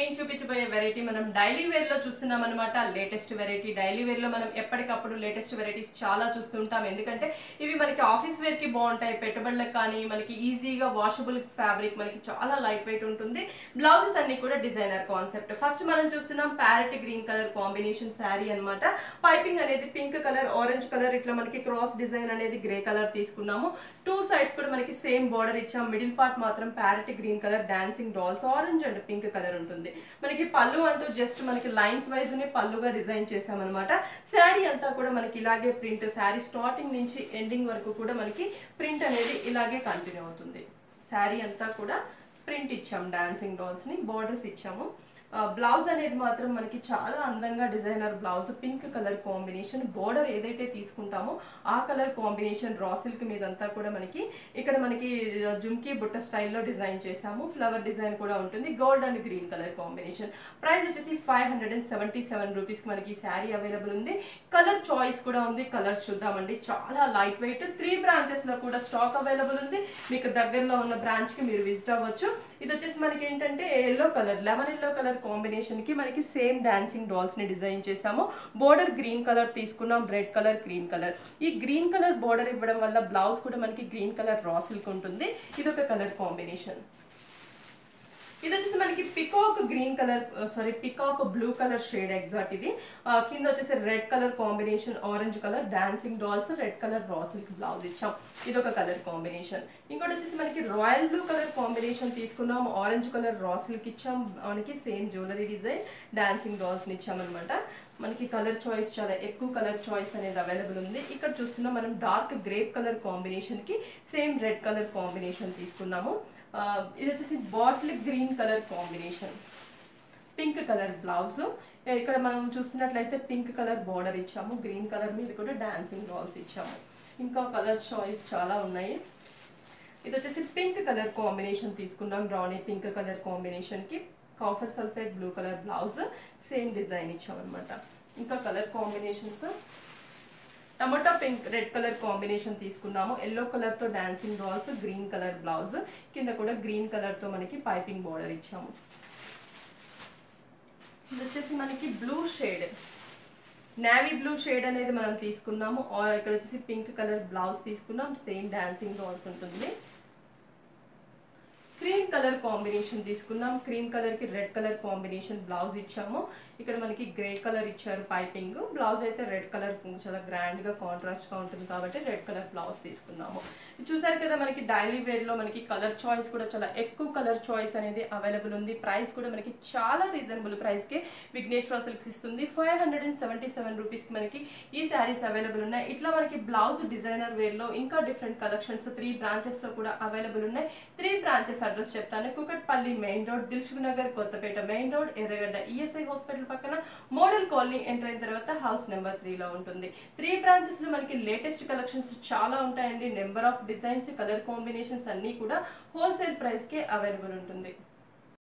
నేను చూపించబోయే వెరైటీ మనం డైలీ వేర్ లో చూస్తున్నాం అనమాట లేటెస్ట్ వెరైటీ డైలీ వేర్ లో మనం ఎప్పటికప్పుడు లేటెస్ట్ వెరైటీస్ చాలా చూస్తుంటాం ఎందుకంటే ఇవి మనకి ఆఫీస్ వేర్ కి బాగుంటాయి పెట్టుబడులకు కానీ మనకి ఈజీగా వాషబుల్ ఫ్యాబ్రిక్ మనకి చాలా లైట్ వెయిట్ ఉంటుంది బ్లౌజెస్ అన్ని కూడా డిజైనర్ కాన్సెప్ట్ ఫస్ట్ మనం చూస్తున్నాం parrot green colour combination sari అన్నమాట పైపింగ్ అనేది పింక్ కలర్ ఆరెంజ్ కలర్ ఇట్లా మనకి క్రాస్ డిజైన్ అనేది గ్రే కలర్ తీసుకున్నాము టూ సైడ్స్ కూడా మనకి సేమ్ బార్డర్ ఇచ్చాం మిడిల్ పార్ట్ మాత్రం parrot green colour dancing dolls orange and pink colour ఉంటుంది మనకి పళ్ళు అంటూ జస్ట్ మనకి లైన్స్ వైజ్ నే పళ్ళుగా డిజైన్ చేసామన్నమాట శారీ అంతా కూడా మనకి ఇలాగే ప్రింట్ శారీ స్టార్టింగ్ నుంచి ఎండింగ్ వరకు కూడా మనకి ప్రింట్ అనేది ఇలాగే కంటిన్యూ అవుతుంది శారీ అంతా కూడా ప్రింట్ ఇచ్చాం డాన్సింగ్ డాల్స్ ని బార్డర్స్ ఇచ్చాము బ్లౌజ్ అనేది మాత్రం మనకి చాలా అందంగా designer blouse pink colour combination border ఏదైతే తీసుకుంటామో ఆ కలర్ కాంబినేషన్ రా సిల్క్ మీదంతా కూడా మనకి ఇక్కడ మనకి జుమ్కీ బుట్ట స్టైల్లో డిజైన్ చేసాము ఫ్లవర్ డిజైన్ కూడా ఉంటుంది gold and green colour combination price వచ్చేసి five hundred and seventy seven rupees మనకి శారీ అవైలబుల్ ఉంది కలర్ చాయిస్ కూడా ఉంది కలర్స్ చూద్దామండి చాలా లైట్ వెయిట్ త్రీ బ్రాంచెస్ లో కూడా స్టాక్ అవైలబుల్ ఉంది మీకు దగ్గరలో ఉన్న బ్రాంచ్ కి మీరు విజిట్ అవ్వచ్చు ఇది వచ్చేసి మనకి ఏంటంటే yellow colour lemon yellow colour combination కి మనకి సేమ్ డాన్సింగ్ డాల్స్ ని డిజైన్ చేసాము బోర్డర్ గ్రీన్ కలర్ తీసుకున్నాం రెడ్ కలర్ గ్రీన్ కలర్ ఈ గ్రీన్ కలర్ బోర్డర్ ఇవ్వడం వల్ల బ్లౌజ్ కూడా మనకి గ్రీన్ కలర్ రా సిల్క్ ఉంటుంది ఇది ఒక కలర్ కాంబినేషన్ ఇది వచ్చేసి మనకి peacock green colour sorry peacock blue colour shade exact ఇది ఆ, కింద వచ్చేసి red colour combination orange colour dancing dolls red colour raw silk blouse ఇచ్చాం ఇది ఒక కలర్ కాంబినేషన్ ఇంకోటి వచ్చేసి మనకి రాయల్ బ్లూ కలర్ కాంబినేషన్ తీసుకున్నాం ఆరెంజ్ కలర్ రా సిల్క్ ఇచ్చాం మనకి same jewellery design dancing dolls ని ఇచ్చాం అనమాట మనకి కలర్ చాయిస్ చాలా ఎక్కువ కలర్ చాయిస్ అనేది అవైలబుల్ ఉంది ఇక్కడ చూస్తున్నాం మనం డార్క్ గ్రేప్ కలర్ కాంబినేషన్ కి సేమ్ రెడ్ కలర్ కాంబినేషన్ తీసుకున్నాము ఆ, ఇది వచ్చేసి bottle green colour combination pink colour blouse ఇక్కడ మనం చూస్తున్నట్లయితే పింక్ కలర్ బార్డర్ ఇచ్చాము గ్రీన్ కలర్ మీద కూడా డాన్సింగ్ డాల్స్ ఇచ్చాము ఇంకా కలర్ చాయిస్ చాలా ఉన్నాయి ఇది వచ్చేసి పింక్ కలర్ కాంబినేషన్ తీసుకున్నాం రాణి పింక్ కలర్ కాంబినేషన్ కి copper sulphate blue colour blouse same design ఇచ్చామన్నమాట ఇంకా కలర్ కాంబినేషన్స్ టమాటా పింక్ రెడ్ కలర్ కాంబినేషన్ తీసుకున్నాము ఎల్లో కలర్ తో dancing dolls green colour blouse కింద కూడా గ్రీన్ కలర్ తో మనకి పైపింగ్ బార్డర్ ఇచ్చాము ఇది వచ్చేసి మనకి blue shade navy blue shade అనేది మనం తీసుకున్నాము ఆ ఇక్కడ వచ్చేసి పింక్ కలర్ బ్లౌజ్ తీసుకున్నాం సేమ్ డాన్సింగ్ డాల్స్ ఉంటుంది క్రీమ్ కలర్ కాంబినేషన్ తీసుకున్నాం క్రీమ్ కలర్ కి రెడ్ కలర్ కాంబినేషన్ బ్లౌజ్ ఇచ్చాము ఇక్కడ మనకి గ్రే కలర్ ఇచ్చారు పైపింగ్ బ్లౌజ్ అయితే రెడ్ కలర్ చాలా గ్రాండ్ గా కాంట్రాస్ట్ గా ఉంటుంది కాబట్టి రెడ్ కలర్ బ్లౌజ్ తీసుకున్నాము ఇది చూసారు కదా మనకి డైలీ వేర్ లో మనకి కలర్ చాయిస్ కూడా చాలా ఎక్కువ కలర్ చాయిస్ అనేది అవైలబుల్ ఉంది ప్రైస్ కూడా మనకి చాలా రీజనబుల్ ప్రైస్ కి విఘ్నేశ్వర సిల్క్స్ ఇస్తుంది five hundred and seventy seven rupees కి మనకి ఈ శారీస్ అవైలబుల్ ఉన్నాయి ఇట్లా మనకి బ్లౌజ్ డిజైనర్ వేర్ లో ఇంకా డిఫరెంట్ కలెక్షన్స్ త్రీ బ్రాంచెస్ లో కూడా అవైలబుల్ ఉన్నాయి త్రీ బ్రాంచెస్ అడ్రస్ చెప్తాను Kukatpally main road Dilsukhnagar Kothapet main road Erragadda ESI hospital పక్కన మోడల్ కాలనీ ఎంటర్ అయిన తర్వాత హౌస్ నెంబర్ త్రీ లో ఉంటుంది త్రీ బ్రాంచెస్ లో మనకి లేటెస్ట్ కలెక్షన్స్ చాలా ఉంటాయండి number of designs colour combinations అన్ని కూడా హోల్సేల్ ప్రైస్ కి అవైలబుల్ ఉంటుంది